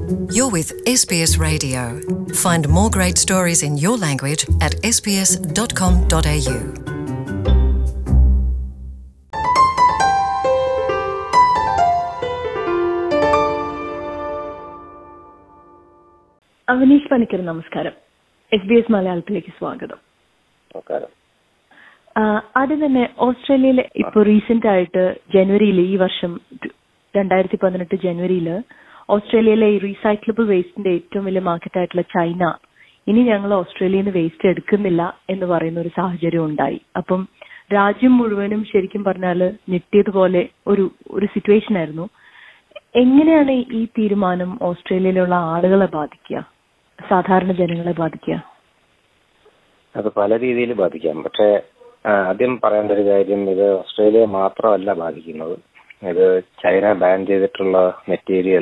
You're with SBS Radio. Find more great stories in your language at sbs.com.au. Avaneesh Panicker നമസ്കാരം S B S മലയാളത്തിലേക്ക് സ്വാഗതം നമസ്കാരം ആ, ആദ്യം തന്നെ ഓസ്ട്രേലിയയിൽ ഇപ്പോൾ റീസെന്റ് ആയിട്ട് ജനുവരിയിൽ ഈ വർഷം രണ്ടായിരത്തി പതിനെട്ട് ജനുവരിയിൽ ഓസ്ട്രേലിയയിലെ ഈ റീസൈക്ലബിൾ വേസ്റ്റിന്റെ ഏറ്റവും വലിയ മാർക്കറ്റ് ആയിട്ടുള്ള ചൈന ഇനി ഞങ്ങൾ ഓസ്ട്രേലിയയിൽ നിന്ന് വേസ്റ്റ് എടുക്കുന്നില്ല എന്ന് പറയുന്ന ഒരു സാഹചര്യം ഉണ്ടായി അപ്പം രാജ്യം മുഴുവനും ശരിക്കും പറഞ്ഞാൽ ഞെട്ടിയതുപോലെ ഒരു ഒരു സിറ്റുവേഷൻ ആയിരുന്നു എങ്ങനെയാണ് ഈ തീരുമാനം ഓസ്ട്രേലിയയിലുള്ള ആളുകളെ ബാധിക്കുക സാധാരണ ജനങ്ങളെ ബാധിക്കുക അത് പല രീതിയിൽ ബാധിക്കാം പക്ഷേ ആ, ആദ്യം പറയേണ്ട ഒരു കാര്യം ഇത് ഓസ്ട്രേലിയ മാത്രമല്ല ബാധിക്കുന്നത് ഇത് ചൈന ബാൻ ചെയ്തിട്ടുള്ള മെറ്റീരിയൽ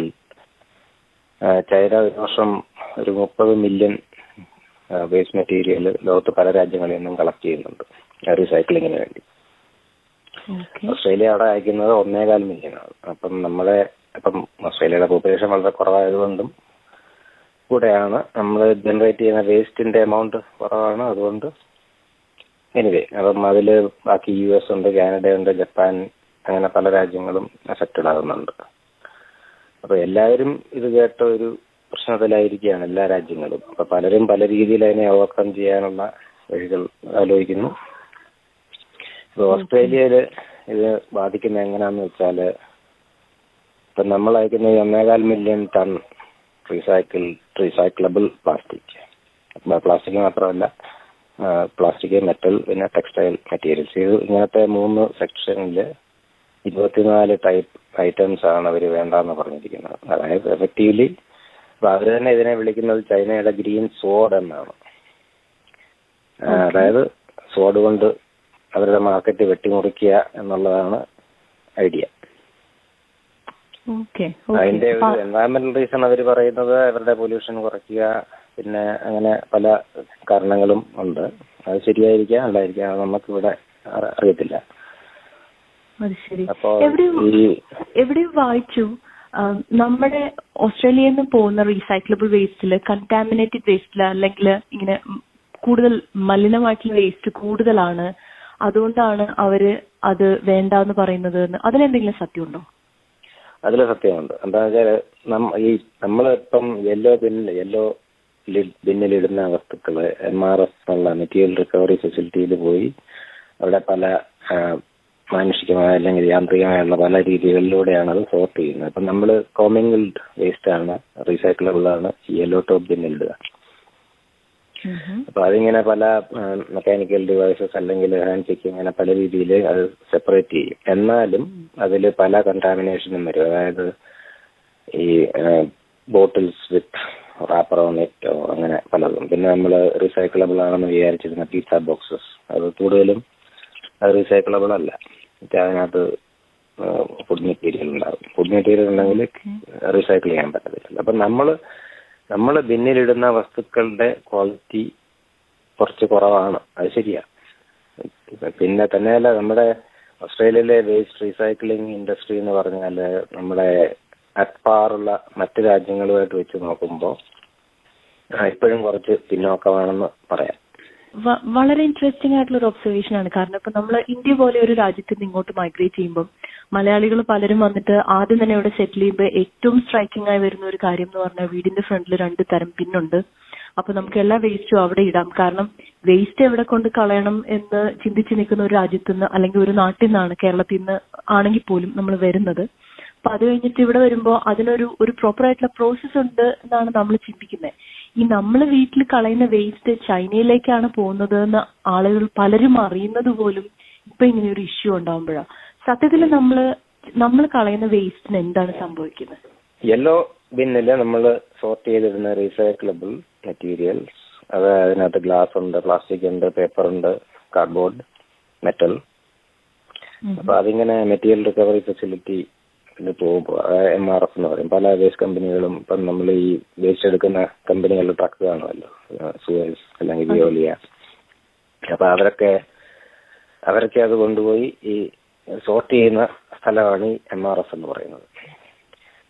ആ, ചൈന ഒരു വർഷം ഒരു മുപ്പത് മില്യൺ വേസ്റ്റ് മെറ്റീരിയൽ ലോകത്ത് പല രാജ്യങ്ങളിൽ നിന്നും കളക്ട് ചെയ്യുന്നുണ്ട് റീസൈക്ലിങ്ങിന് വേണ്ടി ഓക്കെ ഓസ്ട്രേലിയ അവിടെ അയക്കുന്നത് ഒന്നേകാൽ മില്യൺ ആണ് അപ്പം നമ്മളെ ഇപ്പം ഓസ്ട്രേലിയയുടെ പോപ്പുലേഷൻ വളരെ കുറവായതുകൊണ്ടും കൂടെയാണ് നമ്മൾ ജനറേറ്റ് ചെയ്യുന്ന വേസ്റ്റിന്റെ എമൗണ്ട് കുറവാണ് അതുകൊണ്ട് എനിവേ അപ്പം അതിൽ ബാക്കി യു എസ് ഉണ്ട് കാനഡയുണ്ട് ജപ്പാൻ അങ്ങനെ പല രാജ്യങ്ങളും എഫക്റ്റഡ് ആകുന്നുണ്ട് അപ്പൊ എല്ലാവരും ഇത് കേട്ട ഒരു പ്രശ്നത്തിലായിരിക്കുകയാണ് എല്ലാ രാജ്യങ്ങളും അപ്പൊ പലരും പല രീതിയിൽ അതിനെ ഓവർകം ചെയ്യാനുള്ള വഴികൾ ആലോചിക്കുന്നു ഇപ്പൊ ഓസ്ട്രേലിയയില് ഇത് ബാധിക്കുന്ന എങ്ങനെയാന്ന് വെച്ചാല് ഇപ്പൊ നമ്മൾ അയക്കുന്ന ഈ ഒന്നേകാൽ million ton recycle recyclable plastic plastic മാത്രമല്ല പ്ലാസ്റ്റിക് മെറ്റൽ പിന്നെ ടെക്സ്റ്റൈൽ മെറ്റീരിയൽസ് ഇത് ഇങ്ങനത്തെ മൂന്ന് സെക്ഷനിൽ ഇരുപത്തിനാല് ടൈപ്പ് ഐറ്റംസ് ആണ് അവർ വേണ്ടെന്ന് പറഞ്ഞിരിക്കുന്നത് അതായത് എഫക്റ്റീവ്ലി അപ്പൊ അവർ തന്നെ ഇതിനെ വിളിക്കുന്നത് ചൈനയുടെ ഗ്രീൻ സോഡ് എന്നാണ് ആ, അതായത് സോഡ് കൊണ്ട് അവരുടെ മാർക്കറ്റ് വെട്ടിമുറിക്കുക എന്നുള്ളതാണ് ഐഡിയ ഓക്കെ അതിന്റെ ഒരു എൻവയറമെന്റൽ റീസൺ അവർ പറയുന്നത് അവരുടെ പൊല്യൂഷൻ കുറയ്ക്കുക പിന്നെ അങ്ങനെ പല കാരണങ്ങളും ഉണ്ട് അത് ശരിയായിരിക്കാം അല്ലായിരിക്കാം അത് നമുക്കിവിടെ അറി- അറിയത്തില്ല അത് ശരി അപ്പോ എവിടെയും ഈ എവിടെയും വായിച്ചു ആ, നമ്മുടെ ഓസ്ട്രേലിയയിൽ നിന്ന് പോകുന്ന റീസൈക്ലബിൾ വേസ്റ്റില് കണ്ടാമിനേറ്റഡ് വേസ്റ്റില് അല്ലെങ്കിൽ ഇങ്ങനെ ഉം കൂടുതൽ മലിനമായിട്ടുള്ള വേസ്റ്റ് കൂടുതലാണ് അതുകൊണ്ടാണ് അവര് അത് വേണ്ടാന്ന് പറയുന്നത് എന്ന് അതിലെന്തെങ്കിലും സത്യമുണ്ടോ അതിൽ സത്യമുണ്ട് എന്താണെന്ന് വെച്ചാൽ നമ്മ ഈ നമ്മളിപ്പം യെല്ലോ ബിന്നിൽ യെല്ലോ ബിന്നിലിടുന്ന വസ്തുക്കള് എം ആർ എസ് എന്നുള്ള മെറ്റീരിയൽ റിക്കവറി ഫെസിലിറ്റിയിൽ പോയി അവിടെ പല ആ, മാനുഷികമായ അല്ലെങ്കിൽ യാന്ത്രികമായുള്ള പല രീതികളിലൂടെയാണ് അത് സോർട്ട് ചെയ്യുന്നത് അപ്പം നമ്മൾ കോമിംഗിൾഡ് വേസ്റ്റ് ആണ് റീസൈക്കിളബിൾ ആണ് യെല്ലോ ടോപ്പ് ബിന്നിലിടുക അപ്പൊ അതിങ്ങനെ പല മെക്കാനിക്കൽ ഡിവൈസസ് അല്ലെങ്കിൽ ഹാൻഡ് ചെക്ക് ഇങ്ങനെ പല രീതിയിൽ അത് സെപ്പറേറ്റ് ചെയ്യും എന്നാലും അതിൽ പല കണ്ടാമിനേഷനും വരും അതായത് ഈ ബോട്ടിൽസ് വിത്ത് റാപ്പർ ഓൺ ഇറ്റോ അങ്ങനെ പലതും പിന്നെ നമ്മൾ റീസൈക്കിളബിൾ ആണെന്ന് വിചാരിച്ചിരുന്ന പിസ്സ ബോക്സസ് അത് കൂടുതലും അത് റീസൈക്കിളബിൾ അല്ല മറ്റേ അതിനകത്ത് ഫുഡ് മെറ്റീരിയൽ ഉണ്ടാകും ഫുഡ് മെറ്റീരിയൽ ഉണ്ടെങ്കിൽ റീസൈക്കിൾ ചെയ്യാൻ പറ്റത്തില്ല അപ്പൊ നമ്മൾ നമ്മൾ ബിന്നിലിടുന്ന വസ്തുക്കളുടെ ക്വാളിറ്റി കുറച്ച് കുറവാണ് അത് ശരിയാ പിന്നെ തന്നെയല്ല നമ്മുടെ ഓസ്ട്രേലിയയിലെ വേസ്റ്റ് റീസൈക്ലിംഗ് ഇൻഡസ്ട്രി എന്ന് പറഞ്ഞാൽ നമ്മുടെ അറ്റ്പാറുള്ള മറ്റ് രാജ്യങ്ങളുമായിട്ട് വെച്ച് നോക്കുമ്പോൾ ഇപ്പോഴും കുറച്ച് പിന്നോക്കമാണെന്ന് പറയാം വ- വളരെ ഇൻട്രസ്റ്റിംഗ് ആയിട്ടുള്ള ഒരു ഒബ്സർവേഷൻ ആണ് കാരണം ഇപ്പൊ നമ്മൾ ഇന്ത്യ പോലെ ഒരു രാജ്യത്ത് നിന്ന് ഇങ്ങോട്ട് മൈഗ്രേറ്റ് ചെയ്യുമ്പോൾ മലയാളികൾ പലരും വന്നിട്ട് ആദ്യം തന്നെ ഇവിടെ സെറ്റിൽ ചെയ്യുമ്പോൾ ഏറ്റവും സ്ട്രൈക്കിംഗ് ആയി വരുന്ന ഒരു കാര്യം എന്ന് പറഞ്ഞാൽ വീടിന്റെ ഫ്രണ്ടിൽ രണ്ട് തരം പിന്നുണ്ട് അപ്പൊ നമുക്ക് എല്ലാ വേസ്റ്റും അവിടെ ഇടാം കാരണം വേസ്റ്റ് എവിടെ കൊണ്ട് കളയണം എന്ന് ചിന്തിച്ച് നിൽക്കുന്ന ഒരു രാജ്യത്ത് നിന്ന് അല്ലെങ്കിൽ ഒരു നാട്ടിൽ നിന്നാണ് കേരളത്തിൽ നിന്ന് ആണെങ്കിൽ പോലും നമ്മൾ വരുന്നത് അപ്പൊ അത് കഴിഞ്ഞിട്ട് ഇവിടെ വരുമ്പോൾ അതിനൊരു ഒരു പ്രോപ്പർ ആയിട്ടുള്ള പ്രോസസ്സ് ഉണ്ട് എന്നാണ് നമ്മൾ ചിന്തിക്കുന്നത് ഈ നമ്മൾ വീട്ടിൽ കളയുന്ന വേസ്റ്റ് ചൈനയിലേക്കാണ് പോകുന്നത് എന്ന് ആളുകൾ പലരും അറിയുന്നത് പോലും ഇപ്പൊ ഇങ്ങനെ ഒരു ഇഷ്യൂ ഉണ്ടാവുമ്പോഴാണ് സത്യത്തിൽ നമ്മൾ നമ്മൾ കളയുന്ന വേസ്റ്റിന് എന്താണ് സംഭവിക്കുന്നത് യെല്ലോ ബിന്നിൽ നമ്മൾ സോർട്ട് ചെയ്തിടുന്ന റീസൈക്കിളബിൾ മെറ്റീരിയൽസ് അത് അതിനകത്ത് ഗ്ലാസ് ഉണ്ട് പ്ലാസ്റ്റിക് ഉണ്ട് പേപ്പർ ഉണ്ട് കാർഡ്ബോർഡ് മെറ്റൽ അപ്പൊ അതിങ്ങനെ മെറ്റീരിയൽ റിക്കവറി ഫെസിലിറ്റി പോകുമ്പോൾ എം ആർ എഫ് എന്ന് പറയും പല വേസ്റ്റ് കമ്പനികളും ഇപ്പം നമ്മൾ ഈ വേസ്റ്റ് എടുക്കുന്ന കമ്പനികളുടെ ട്രക്ക് കാണുമല്ലോ സുവേസ് അല്ലെങ്കിൽ വിയോലിയ അപ്പൊ അവരൊക്കെ അവരൊക്കെ അത് കൊണ്ടുപോയി ഈ സോർട്ട് ചെയ്യുന്ന സ്ഥലമാണ് ഈ എം ആർ എഫ് എന്ന് പറയുന്നത്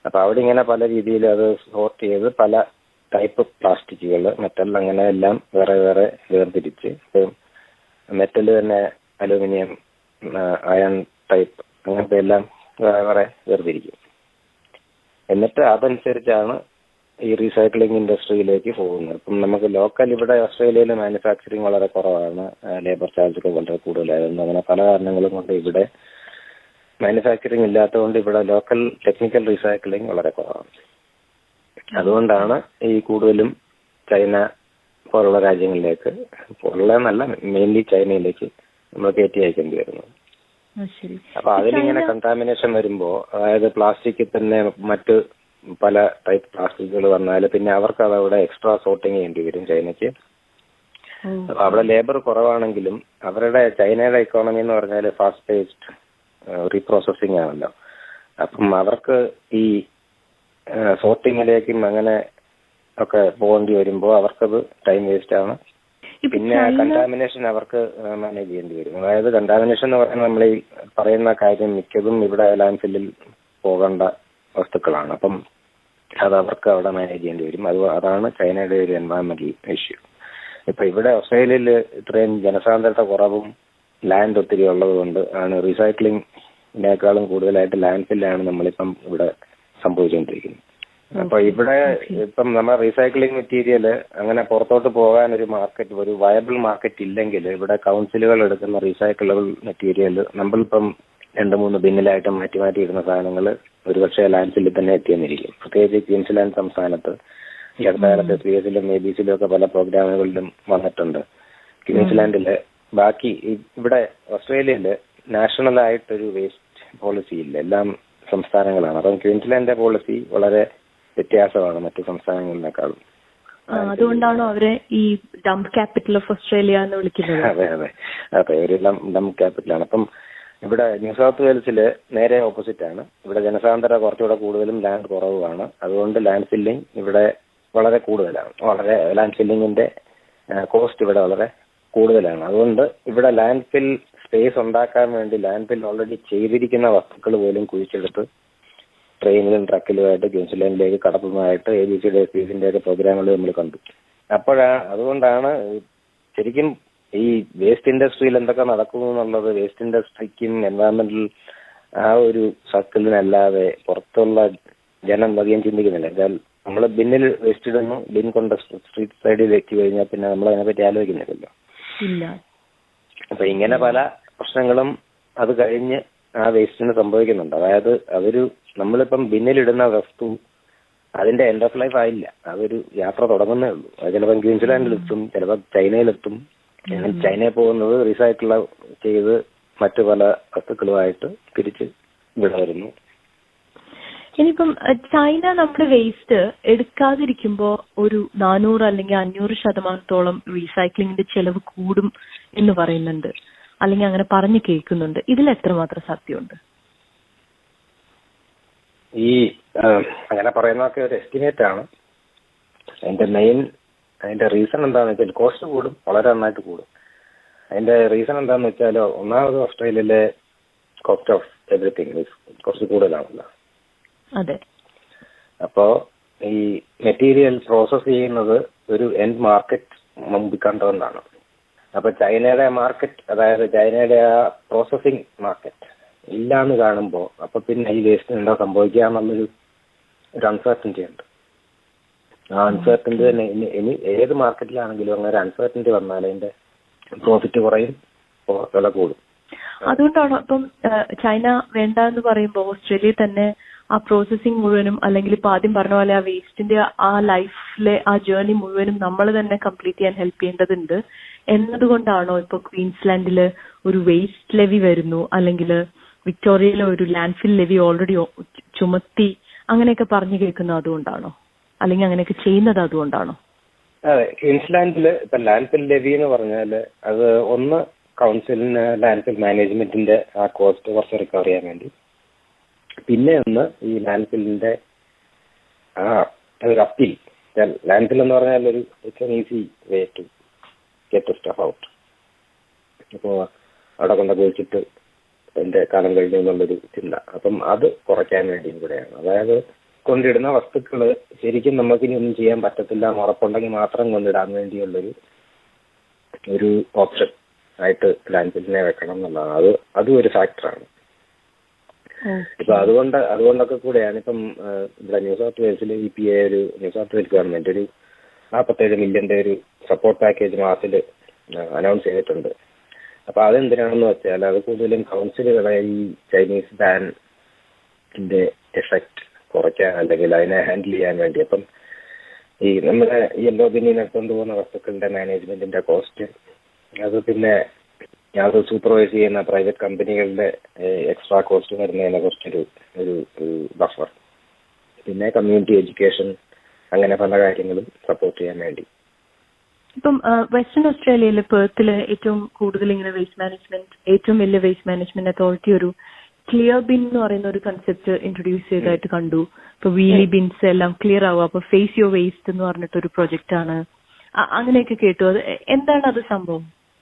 അപ്പൊ അവിടെ ഇങ്ങനെ പല രീതിയിൽ അത് സോർട്ട് ചെയ്ത് പല ടൈപ്പ് പ്ലാസ്റ്റിക്കുകൾ മെറ്റൽ അങ്ങനെ എല്ലാം വേറെ വേറെ വേർതിരിച്ച് ഇപ്പം മെറ്റൽ തന്നെ അലൂമിനിയം അയൺ ടൈപ്പ് അങ്ങനത്തെ എല്ലാം വേറെ വേറെ വേർതിരിക്കും എന്നിട്ട് അതനുസരിച്ചാണ് ഈ റീസൈക്ലിംഗ് ഇൻഡസ്ട്രിയിലേക്ക് പോകുന്നത് ഇപ്പം നമുക്ക് ലോക്കൽ ഇവിടെ ഓസ്ട്രേലിയയിൽ മാനുഫാക്ചറിങ് വളരെ കുറവാണ് ലേബർ ചാർജ് ഒക്കെ വളരെ കൂടുതലായിരുന്നു അങ്ങനെ പല കാരണങ്ങളും കൊണ്ട് ഇവിടെ മാനുഫാക്ചറിങ് ഇല്ലാത്തതുകൊണ്ട് ഇവിടെ ലോക്കൽ ടെക്നിക്കൽ റീസൈക്ലിംഗ് വളരെ കുറവാണ് അതുകൊണ്ടാണ് ഈ കൂടുതലും ചൈന പോലുള്ള രാജ്യങ്ങളിലേക്ക് പോലുള്ളതെന്നല്ല മെയിൻലി ചൈനയിലേക്ക് നമ്മൾ കയറ്റി അയക്കേണ്ടി വരുന്നത് ആ, ശരി അപ്പൊ അതിലിങ്ങനെ കണ്ടാമിനേഷൻ വരുമ്പോ അതായത് പ്ലാസ്റ്റിക്കിൽ തന്നെ മറ്റ് പല ടൈപ്പ് പ്ലാസ്റ്റിക്കുകൾ വന്നാൽ പിന്നെ അവർക്ക് അതവിടെ എക്സ്ട്രാ സോർട്ടിങ് ചെയ്യേണ്ടി വരും ചൈനയ്ക്ക് ഓ, അപ്പൊ അവിടെ ലേബർ കുറവാണെങ്കിലും അവരുടെ ചൈനയുടെ ഇക്കോണമി എന്ന് പറഞ്ഞാൽ ഫാസ്റ്റ് പേസ്ഡ് റീപ്രോസസ്സിംഗ് ആണല്ലോ അപ്പം അവർക്ക് ഈ സോർട്ടിങ്ങിലേക്കും അങ്ങനെ ഒക്കെ പോകേണ്ടി വരുമ്പോൾ അവർക്കത് ടൈം വേസ്റ്റ് ആണ് ഇപ്പൊ പിന്നെ ചൈന കണ്ടാമിനേഷൻ അവർക്ക് മാനേജ് ചെയ്യേണ്ടി വരും അതായത് കണ്ടാമിനേഷൻ എന്ന് പറയുന്നത് നമ്മൾ ഈ പറയുന്ന കാര്യം മിക്കതും ഇവിടെ ലാൻഡ് ഫില്ലിൽ പോകേണ്ട വസ്തുക്കളാണ് അപ്പം അത് അവർക്ക് അവിടെ മാനേജ് ചെയ്യേണ്ടി വരും അത് അതാണ് ചൈനയുടെ ഒരു എൻവയറമെന്റൽ ഇഷ്യൂ ഇപ്പൊ ഇവിടെ ഓസ്ട്രേലിയയിൽ ഇത്രയും ജനസാന്ദ്രത കുറവും ലാൻഡ് ഒത്തിരി ഉള്ളത് കൊണ്ട് ആണ് റീസൈക്ലിംഗിനേക്കാളും കൂടുതലായിട്ട് ലാൻഡ് ഫില്ലാണ് നമ്മളിപ്പം ഇവിടെ സംഭവിച്ചുകൊണ്ടിരിക്കുന്നത് അപ്പൊ ഇവിടെ ഇപ്പം നമ്മുടെ റീസൈക്ലിംഗ് മെറ്റീരിയൽ അങ്ങനെ പുറത്തോട്ട് പോകാൻ ഒരു മാർക്കറ്റ് ഒരു വയബിൾ മാർക്കറ്റ് ഇല്ലെങ്കിൽ ഇവിടെ കൗൺസിലുകൾ എടുക്കുന്ന റീസൈക്കിളബിൾ മെറ്റീരിയൽ നമ്മളിപ്പം രണ്ട് മൂന്ന് ബിന്നിലായിട്ട് മാറ്റി മാറ്റി ഇടുന്ന സാധനങ്ങൾ ഒരുപക്ഷെ ലാൻഡ്സിൽ തന്നെ എത്തിയെന്നിരിക്കും പ്രത്യേകിച്ച് ക്വീൻസ്ലാൻഡ് സംസ്ഥാനത്ത് ഈ അടുത്ത കാലത്ത് പി എസിലും എ ബി സിയിലും ഒക്കെ പല പ്രോഗ്രാമുകളിലും വന്നിട്ടുണ്ട് ക്വീൻസ്ലാൻഡില് ബാക്കി ഈ- ഇവിടെ ഓസ്ട്രേലിയയില് നാഷണൽ ആയിട്ടൊരു വേസ്റ്റ് പോളിസി ഇല്ല എല്ലാം സംസ്ഥാനങ്ങളാണ് അപ്പം ക്വീൻസ്ലാൻഡിന്റെ പോളിസി വളരെ വ്യത്യാസമാണ് മറ്റു സംസ്ഥാനങ്ങളിനേക്കാളും ആ, അതുകൊണ്ടാണോ അവരെ ഈ ഡംപ് ക്യാപിറ്റൽ ഓഫ് ഓസ്ട്രേലിയ എന്ന് വിളിക്കുന്നത് അതെ അതെ അതെ ഒരു ഡം ക്യാപിറ്റലാണ് അപ്പം ഇവിടെ ന്യൂ സൗത്ത് വെയിൽസില് നേരെ ഓപ്പോസിറ്റ് ആണ് ഇവിടെ ജനസാന്ദ്രത കുറച്ചുകൂടെ കൂടുതലും ലാൻഡ് കുറവുമാണ് അതുകൊണ്ട് ലാൻഡ് ഫില്ലിംഗ് ഇവിടെ വളരെ കൂടുതലാണ് വളരെ ലാൻഡ് ഫില്ലിങ്ങിന്റെ കോസ്റ്റ് ഇവിടെ വളരെ കൂടുതലാണ് അതുകൊണ്ട് ഇവിടെ ലാൻഡ് ഫിൽ സ്പേസ് ഉണ്ടാക്കാൻ വേണ്ടി ലാൻഡ് ഫിൽ ഓൾറെഡി ചെയ്തിരിക്കുന്ന വസ്തുക്കൾ പോലും കുഴിച്ചെടുത്ത് ട്രെയിനിലും ട്രക്കിലുമായിട്ട് ക്യൂൻസ്ലാൻഡിലേക്ക് കടത്തുന്നതായിട്ട് എ ബി സിയുടെ എസ് പി സിന്റെ ഒക്കെ പ്രോഗ്രാമുകൾ നമ്മൾ കണ്ടു അപ്പോഴാ അതുകൊണ്ടാണ് ശരിക്കും ഈ വേസ്റ്റ് ഇൻഡസ്ട്രിയിൽ എന്തൊക്കെ നടക്കുന്നു എന്നുള്ളത് വേസ്റ്റ് ഇൻഡസ്ട്രിക്കും എൻവയറമെന്റൽ ആ ഒരു സർക്കിളിനല്ലാതെ പുറത്തുള്ള ജനം അധികം ചിന്തിക്കുന്നില്ല എന്നാൽ നമ്മൾ ബിന്നിൽ വേസ്റ്റ് ഇടുന്നു ബിൻ കൊണ്ട് സ്ട്രീറ്റ് സൈഡിൽ വെച്ച് കഴിഞ്ഞാൽ പിന്നെ നമ്മൾ അതിനെപ്പറ്റി ആലോചിക്കുന്നില്ലല്ലോ ഇല്ല അപ്പൊ ഇങ്ങനെ പല പ്രശ്നങ്ങളും അത് കഴിഞ്ഞ് ആ വേസ്റ്റിന് സംഭവിക്കുന്നുണ്ട് അതായത് അതൊരു നമ്മളിപ്പം ബിന്നിലിടുന്ന വസ്തു അതിന്റെ എൻഡ് ഓഫ് ലൈഫ് ആയില്ല അതൊരു യാത്ര തുടങ്ങുന്നേ ഉള്ളൂ അത് ചിലപ്പോൾ ക്വീൻസ്ലാൻഡിലെത്തും ചിലപ്പോൾ ചൈനയിലെത്തും അങ്ങനെ ചൈനയിൽ പോകുന്നത് റീസൈക്കിൾ ചെയ്ത് മറ്റു പല വസ്തുക്കളുമായിട്ട് തിരിച്ച് ഇവിടെ വരുന്നു ഇനിയിപ്പം അഹ് ചൈന നമ്മുടെ വേസ്റ്റ് എടുക്കാതിരിക്കുമ്പോ ഒരു നാനൂറ് അല്ലെങ്കിൽ അഞ്ഞൂറ് ശതമാനത്തോളം റീസൈക്ലിങ്ങിന്റെ ചെലവ് കൂടും എന്ന് പറയുന്നുണ്ട് അല്ലെങ്കിൽ അങ്ങനെ പറഞ്ഞു കേൾക്കുന്നുണ്ട് ഇതിൽ എത്രമാത്രം സത്യമുണ്ട് ഈ ആ, അങ്ങനെ പറയുന്നതൊക്കെ ഒരു എസ്റ്റിമേറ്റ് ആണ് അതിന്റെ മെയിൻ അതിന്റെ റീസൺ എന്താന്ന് വെച്ചാൽ കോസ്റ്റ് കൂടും വളരെ നന്നായിട്ട് കൂടും അതിന്റെ റീസൺ എന്താന്ന് വെച്ചാൽ ഒന്നാമത് ഓസ്ട്രേലിയയിലെ കോസ്റ്റ് ഓഫ് എവറിത്തിങ് കുറച്ച് കൂടുതലാണല്ലോ അതെ അപ്പോ ഈ മെറ്റീരിയൽ പ്രോസസ് ചെയ്യുന്നത് ഒരു എൻഡ് മാർക്കറ്റ് മുമ്പിൽ കണ്ടുകൊണ്ടാണ് അപ്പൊ ചൈനയുടെ മാർക്കറ്റ് അതായത് ചൈനയുടെ ആ പ്രോസസ്സിംഗ് മാർക്കറ്റ് ഇല്ലാന്ന് കാണുമ്പോ അപ്പൊ പിന്നെ ഈ വേസ്റ്റ് എന്താ സംഭവിക്കുക എന്നുള്ളൊരു ഒരു അൺസർട്ടനിറ്റി ഉണ്ട് ആ അൺസർട്ടനിറ്റി തന്നെ ഇനി ഇനി ഏത് മാർക്കറ്റിലാണെങ്കിലും അങ്ങനെ ഒരു അൺസർട്ടനിറ്റി വന്നാൽ അതിന്റെ പ്രോഫിറ്റ് കുറയും വില കൂടും അതുകൊണ്ടാണോ ഇപ്പം ഏഹ്, ചൈന വേണ്ട എന്ന് പറയുമ്പോൾ ഓസ്ട്രേലിയയിൽ തന്നെ ആ പ്രോസസ്സിംഗ് മുഴുവനും അല്ലെങ്കിൽ ഇപ്പൊ ആദ്യം പറഞ്ഞ പോലെ ആ വേസ്റ്റിന്റെ ആ ലൈഫിലെ ആ ജേർണി മുഴുവനും നമ്മൾ തന്നെ കംപ്ലീറ്റ് ചെയ്യാൻ ഹെൽപ്പ് ചെയ്യേണ്ടതുണ്ട് എന്നതുകൊണ്ടാണോ ഇപ്പൊ ക്വീൻസ്ലാൻഡില് ഒരു വേസ്റ്റ് ലെവി വരുന്നു അല്ലെങ്കിൽ വിക്ടോറിയയിലെ ഒരു ലാൻഡ്ഫിൽ ലെവി ഓൾറെഡി ചുമത്തി അങ്ങനെയൊക്കെ പറഞ്ഞു കേൾക്കുന്നത് അതുകൊണ്ടാണോ അല്ലെങ്കിൽ അങ്ങനെയൊക്കെ ചെയ്യുന്നത് അതുകൊണ്ടാണോ അതെ ക്വീൻസ്ലാൻഡില് ഇപ്പൊ ലാൻഡ്ഫിൽ ലെവി എന്ന് പറഞ്ഞാല് അത് ഒന്ന് കൗൺസിലിന് ലാൻഡ്ഫിൽ മാനേജ്മെന്റിന്റെ ആ കോസ്റ്റ് കുറച്ച് റിക്കവർ ചെയ്യാൻ വേണ്ടി പിന്നെ ഒന്ന് ഈ ലാൻഡ്ഫില്ലിന്റെ ആ ഒരു അപ്പീൽ ലാൻഡ്ഫിൽ എന്ന് പറഞ്ഞാൽ ഒരു it's an easy way to get stuff out അപ്പോ അവിടെ കൊണ്ടൊക്കെ വെച്ചിട്ട് എന്റെ കാലം കഴിഞ്ഞു എന്നുള്ളൊരു ചിന്ത അപ്പം അത് കുറയ്ക്കാൻ വേണ്ടിയും കൂടെയാണ് അതായത് കൊണ്ടിടുന്ന വസ്തുക്കൾ ശരിക്കും നമുക്ക് ഇനി ഒന്നും ചെയ്യാൻ പറ്റത്തില്ല എന്ന് ഉറപ്പുണ്ടെങ്കിൽ മാത്രം കൊണ്ടിടാൻ വേണ്ടിയുള്ളൊരു ഒരു ഓപ്ഷൻ ആയിട്ട് ലാൻഡ്ഫില്ലിനെ വെക്കണം എന്നുള്ളതാണ് അത് അതും ഒരു ഫാക്ടറാണ് ഇപ്പൊ അതുകൊണ്ട് അതുകൊണ്ടൊക്കെ കൂടെയാണ് ഇപ്പം ആ, ഇവിടെ ന്യൂ സൗത്ത് വെയിൽസിൽ ഇ പി എ ഒരു ന്യൂ സൗത്ത് വെയിൽസ് ഗവൺമെന്റ് ഒരു നാൽപ്പത്തേഴ് മില്യന്റെ ഒരു സപ്പോർട്ട് പാക്കേജ് മാസത്തിൽ അനൗൺസ് ചെയ്തിട്ടുണ്ട് അപ്പൊ അതെന്തിനാണെന്ന് വെച്ചാൽ അത് കൂടുതലും കൗൺസിലുകളെ ഈ ചൈനീസ് ബാനിന്റെ എഫക്ട് കുറയ്ക്കാൻ അല്ലെങ്കിൽ അതിനെ ഹാൻഡിൽ ചെയ്യാൻ വേണ്ടി അപ്പം ഈ നമ്മുടെ യെല്ലോ ബിന്നിനെ കൊണ്ടുപോകുന്ന വസ്തുക്കളുടെ മാനേജ്മെന്റിന്റെ കോസ്റ്റ് അത് പിന്നെ അത് സൂപ്പർവൈസ് ചെയ്യുന്ന പ്രൈവറ്റ് കമ്പനികളുടെ എക്സ്ട്രാ കോസ്റ്റ് വരുന്നതിനെ കുറിച്ചൊരു ഒരു ബഫർ പിന്നെ കമ്മ്യൂണിറ്റി എഡ്യൂക്കേഷൻ അങ്ങനെ പല കാര്യങ്ങളും സപ്പോർട്ട് ചെയ്യാൻ വേണ്ടി ഇപ്പം വെസ്റ്റേൺ ഓസ്ട്രേലിയയിലെ പേർത്തിൽ ഏറ്റവും കൂടുതൽ ഇങ്ങനെ വേസ്റ്റ് മാനേജ്മെന്റ് ഏറ്റവും വലിയ വേസ്റ്റ് മാനേജ്മെന്റ് അതോറിറ്റി ഒരു ക്ലിയർ ബിൻ എന്ന് പറയുന്ന ഒരു കൺസെപ്റ്റ് ഇൻട്രൊഡ്യൂസ് ചെയ്തതായിട്ട് കണ്ടു ഇപ്പൊ വീലി ബിൻസ് എല്ലാം ക്ലിയർ ആവുക അപ്പൊ ഫേസ് യുവർ വേസ്റ്റ് എന്ന് പറഞ്ഞിട്ട് ഒരു പ്രൊജക്റ്റ് ആണ് അ- അങ്ങനെയൊക്കെ കേട്ടു അത് എ- എന്താണ് അത് സംഭവം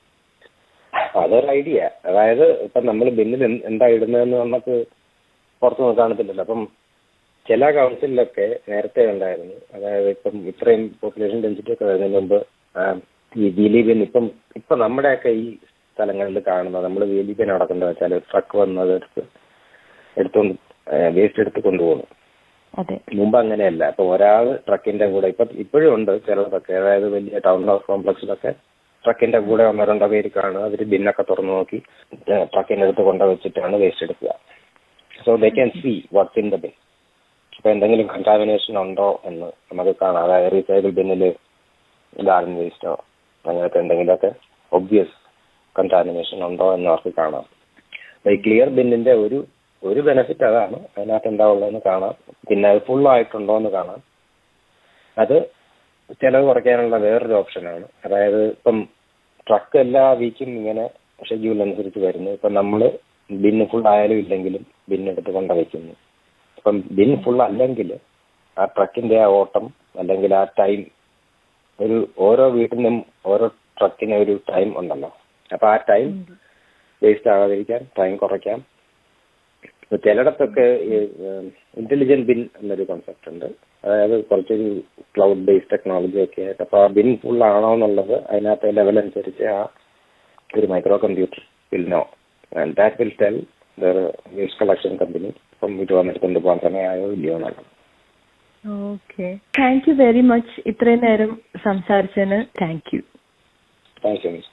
അതൊരു ഐഡിയ അതായത് ഇപ്പൊ നമ്മൾ ബിന്നിൽ എന്ത് എന്താ ഇടുന്നതെന്ന് നമുക്ക് പുറത്തുനിന്ന് കാണത്തില്ലല്ലോ അപ്പം ചില കൗൺസിലൊക്കെ നേരത്തെ ഉണ്ടായിരുന്നു അതായത് ഇപ്പം ഇത്രയും പോപ്പുലേഷൻ ഡെൻസിറ്റി ഒക്കെ വരുന്നതിന് മുമ്പ് ആ, ഈ വീലി ബിൻ ഇപ്പം ഇപ്പൊ നമ്മുടെയൊക്കെ ഈ സ്ഥലങ്ങളിൽ കാണുന്നത് നമ്മൾ വീലി ബിൻ നടക്കുന്നത് വെച്ചാൽ ട്രക്ക് വന്നത് എടുത്ത് എടുത്തുകൊണ്ട് വേസ്റ്റ് എടുത്ത് കൊണ്ടുപോകുന്നു അതെ മുമ്പ് അങ്ങനെയല്ല അപ്പൊ ഒരാൾ ട്രക്കിന്റെ കൂടെ ഇപ്പൊ ഇപ്പോഴും ഉണ്ട് ചിലതൊക്കെ അതായത് വലിയ ടൗൺ ഹൗസ് കോംപ്ലക്സിലൊക്കെ ട്രക്കിന്റെ കൂടെ ഒന്നോ രണ്ടോ പേര് കാണുക അവര് ബിന്നൊക്കെ തുറന്നു നോക്കി ട്രക്കിന്റെ അടുത്ത് കൊണ്ടു വെച്ചിട്ടാണ് വേസ്റ്റ് എടുക്കുക so they can see what's in the bin അപ്പൊ എന്തെങ്കിലും കണ്ടാമിനേഷൻ ഉണ്ടോ എന്ന് നമുക്ക് കാണാം അതായത് റീസൈക്കിൾ ബിന്നിൽ ഗാർഡൻ വേസ്റ്റോ അങ്ങനത്തെ എന്തെങ്കിലുമൊക്കെ ഒബ്വിയസ് കണ്ടാമിനേഷൻ ഉണ്ടോ എന്ന് അവർക്ക് കാണാം അപ്പൊ ഈ ക്ലിയർ ബിന്നിന്റെ ഒരു ഒരു ബെനിഫിറ്റ് അതാണ് അതിനകത്ത് എന്താ ഉള്ളതെന്ന് കാണാം പിന്നെ അത് ഫുൾ ആയിട്ടുണ്ടോ എന്ന് കാണാം അത് ചെലവ് കുറയ്ക്കാനുള്ള വേറൊരു ഓപ്ഷനാണ് അതായത് ഇപ്പം ട്രക്ക് എല്ലാ വീക്കും ഇങ്ങനെ ഷെഡ്യൂൾ അനുസരിച്ച് വരുന്നു ഇപ്പം നമ്മൾ ബിന്ന് ഫുൾ ആയാലും ഇല്ലെങ്കിലും ബിൻ എടുത്ത് കൊണ്ട വയ്ക്കുന്നു ഇപ്പം ബിൻ ഫുൾ അല്ലെങ്കിൽ ആ ട്രക്കിന്റെ ആ ഓട്ടം അല്ലെങ്കിൽ ആ ടൈം ഒരു ഓരോ വീട്ടിനും ഓരോ ട്രക്കിന് ഒരു ടൈം ഉണ്ടല്ലോ അപ്പൊ ആ ടൈം വേസ്റ്റ് ആകാതിരിക്കാൻ ടൈം കുറയ്ക്കാം ഇപ്പൊ ചിലയിടത്തൊക്കെ ഇന്റലിജന്റ് ബിൻ എന്നൊരു കോൺസെപ്റ്റ് ഉണ്ട് അതായത് കുറച്ചൊരു ക്ലൗഡ് ബേസ്ഡ് ടെക്നോളജി ഒക്കെ ആയിട്ട് അപ്പൊ ആ ബിൻ ഫുൾ ആണോ എന്നുള്ളത് അതിനകത്തെ ലെവൽ അനുസരിച്ച് ആ ഒരു micro computer will know and that will tell waste collection company ഇപ്പം ഇത് വന്നിട്ട് കൊണ്ടുപോകാൻ സമയമായോ ഇല്ലയോ എന്നുള്ളത് okay thank you very much ഇത്രയും നേരം സംസാരിച്ചതിന് thank you thank you miss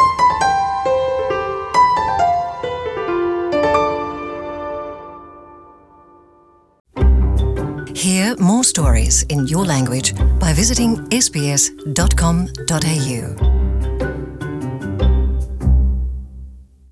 Hear more stories in your language by visiting sbs.com.au.